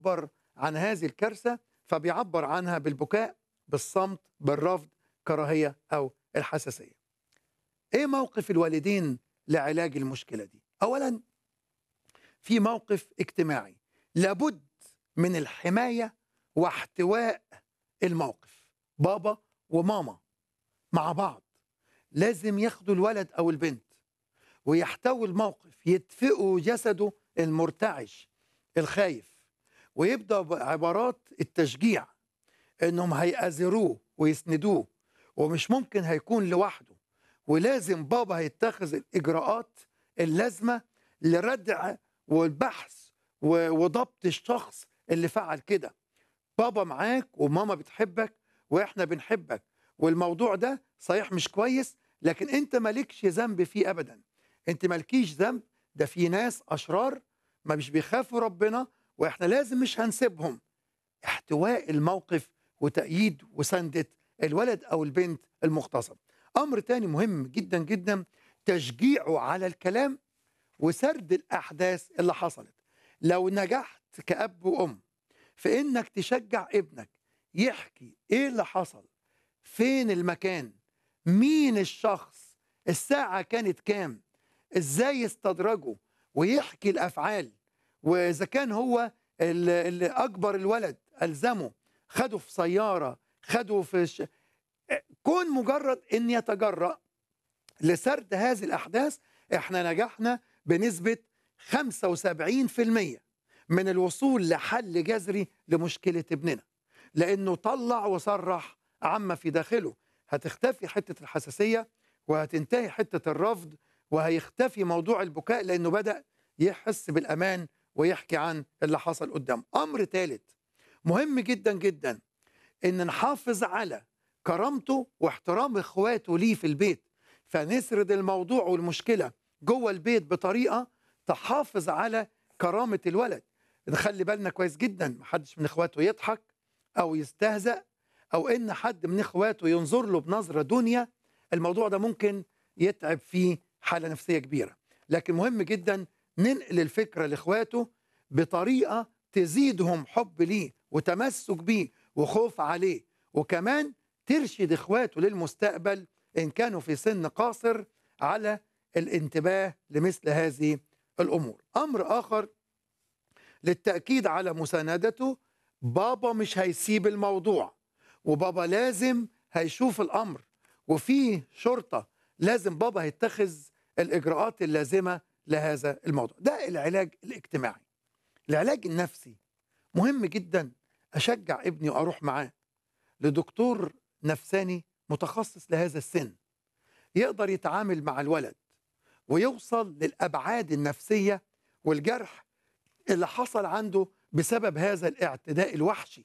بيعبر عن هذه الكارثة فبيعبر عنها بالبكاء بالصمت بالرفض كراهية أو الحساسية إيه موقف الوالدين لعلاج المشكلة دي؟ أولا في موقف اجتماعي لابد من الحماية واحتواء الموقف بابا وماما مع بعض لازم ياخدوا الولد أو البنت ويحتوي الموقف يدفئوا جسده المرتعش الخايف ويبدأ بعبارات التشجيع انهم هيأزروه ويسندوه ومش ممكن هيكون لوحده ولازم بابا هيتخذ الاجراءات اللازمه لردع والبحث و- وضبط الشخص اللي فعل كده بابا معاك وماما بتحبك واحنا بنحبك والموضوع ده صحيح مش كويس لكن انت مالكش ذنب فيه ابدا انت مالكيش ذنب ده في ناس اشرار ما مش بيخافوا ربنا واحنا لازم مش هنسيبهم احتواء الموقف وتأييد وسندة الولد أو البنت المغتصب أمر تاني مهم جدا جدا تشجيعه على الكلام وسرد الأحداث اللي حصلت لو نجحت كأب وأم في إنك تشجع ابنك يحكي إيه اللي حصل فين المكان مين الشخص الساعة كانت كام إزاي استدرجه ويحكي الأفعال وإذا كان هو اللي اللي أكبر الولد ألزمه خده في سيارة خده في ش... كون مجرد أن يتجرأ لسرد هذه الأحداث احنا نجحنا بنسبة 75% من الوصول لحل جذري لمشكلة ابننا لأنه طلع وصرح عما في داخله هتختفي حتة الحساسية وهتنتهي حتة الرفض وهيختفي موضوع البكاء لأنه بدأ يحس بالأمان ويحكي عن اللي حصل قدامه أمر ثالث مهم جدا جدا ان نحافظ على كرامته واحترام اخواته ليه في البيت فنسرد الموضوع والمشكله جوه البيت بطريقه تحافظ على كرامه الولد نخلي بالنا كويس جدا محدش من اخواته يضحك او يستهزأ او ان حد من اخواته ينظر له بنظره دنيا الموضوع ده ممكن يتعب فيه حاله نفسيه كبيره لكن مهم جدا ننقل الفكره لاخواته بطريقه تزيدهم حب ليه وتمسك بيه وخوف عليه وكمان ترشد اخواته للمستقبل ان كانوا في سن قاصر على الانتباه لمثل هذه الامور. امر اخر للتاكيد على مساندته بابا مش هيسيب الموضوع وبابا لازم هيشوف الامر وفي شرطه لازم بابا هيتخذ الاجراءات اللازمه لهذا الموضوع. ده العلاج الاجتماعي. العلاج النفسي مهم جدا اشجع ابني واروح معاه لدكتور نفساني متخصص لهذا السن يقدر يتعامل مع الولد ويوصل للابعاد النفسيه والجرح اللي حصل عنده بسبب هذا الاعتداء الوحشي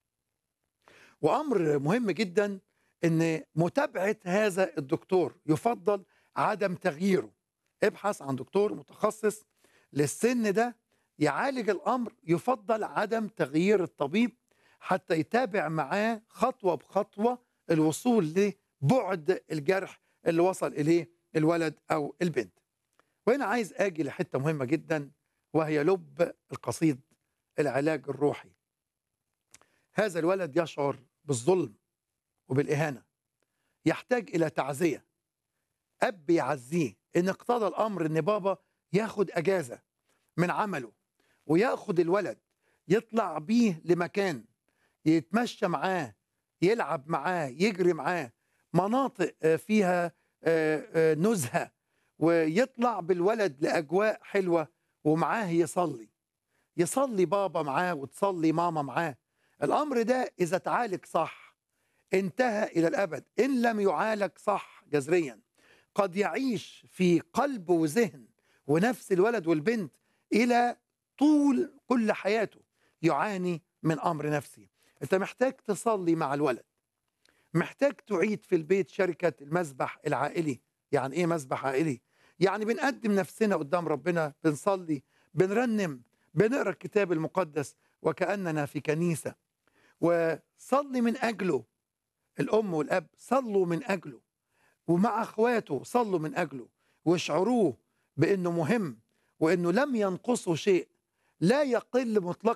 وامر مهم جدا ان متابعه هذا الدكتور يفضل عدم تغييره ابحث عن دكتور متخصص للسن ده يعالج الامر يفضل عدم تغيير الطبيب حتى يتابع معاه خطوه بخطوه الوصول لبعد الجرح اللي وصل اليه الولد او البنت. وهنا عايز اجي لحته مهمه جدا وهي لب القصيد العلاج الروحي. هذا الولد يشعر بالظلم وبالاهانه. يحتاج الى تعزيه. اب يعزيه ان اقتضى الامر ان بابا ياخد اجازه من عمله وياخد الولد يطلع بيه لمكان يتمشى معاه يلعب معاه يجري معاه مناطق فيها نزهه ويطلع بالولد لاجواء حلوه ومعاه يصلي يصلي بابا معاه وتصلي ماما معاه الامر ده اذا اتعالج صح انتهى الى الابد ان لم يعالج صح جذريا قد يعيش في قلب وذهن ونفس الولد والبنت الى طول كل حياته يعاني من امر نفسي انت محتاج تصلي مع الولد محتاج تعيد في البيت شركه المسبح العائلي يعني ايه مسبح عائلي يعني بنقدم نفسنا قدام ربنا بنصلي بنرنم بنقرا الكتاب المقدس وكاننا في كنيسه وصلي من اجله الام والاب صلوا من اجله ومع اخواته صلوا من اجله واشعروه بانه مهم وانه لم ينقصه شيء لا يقل مطلقا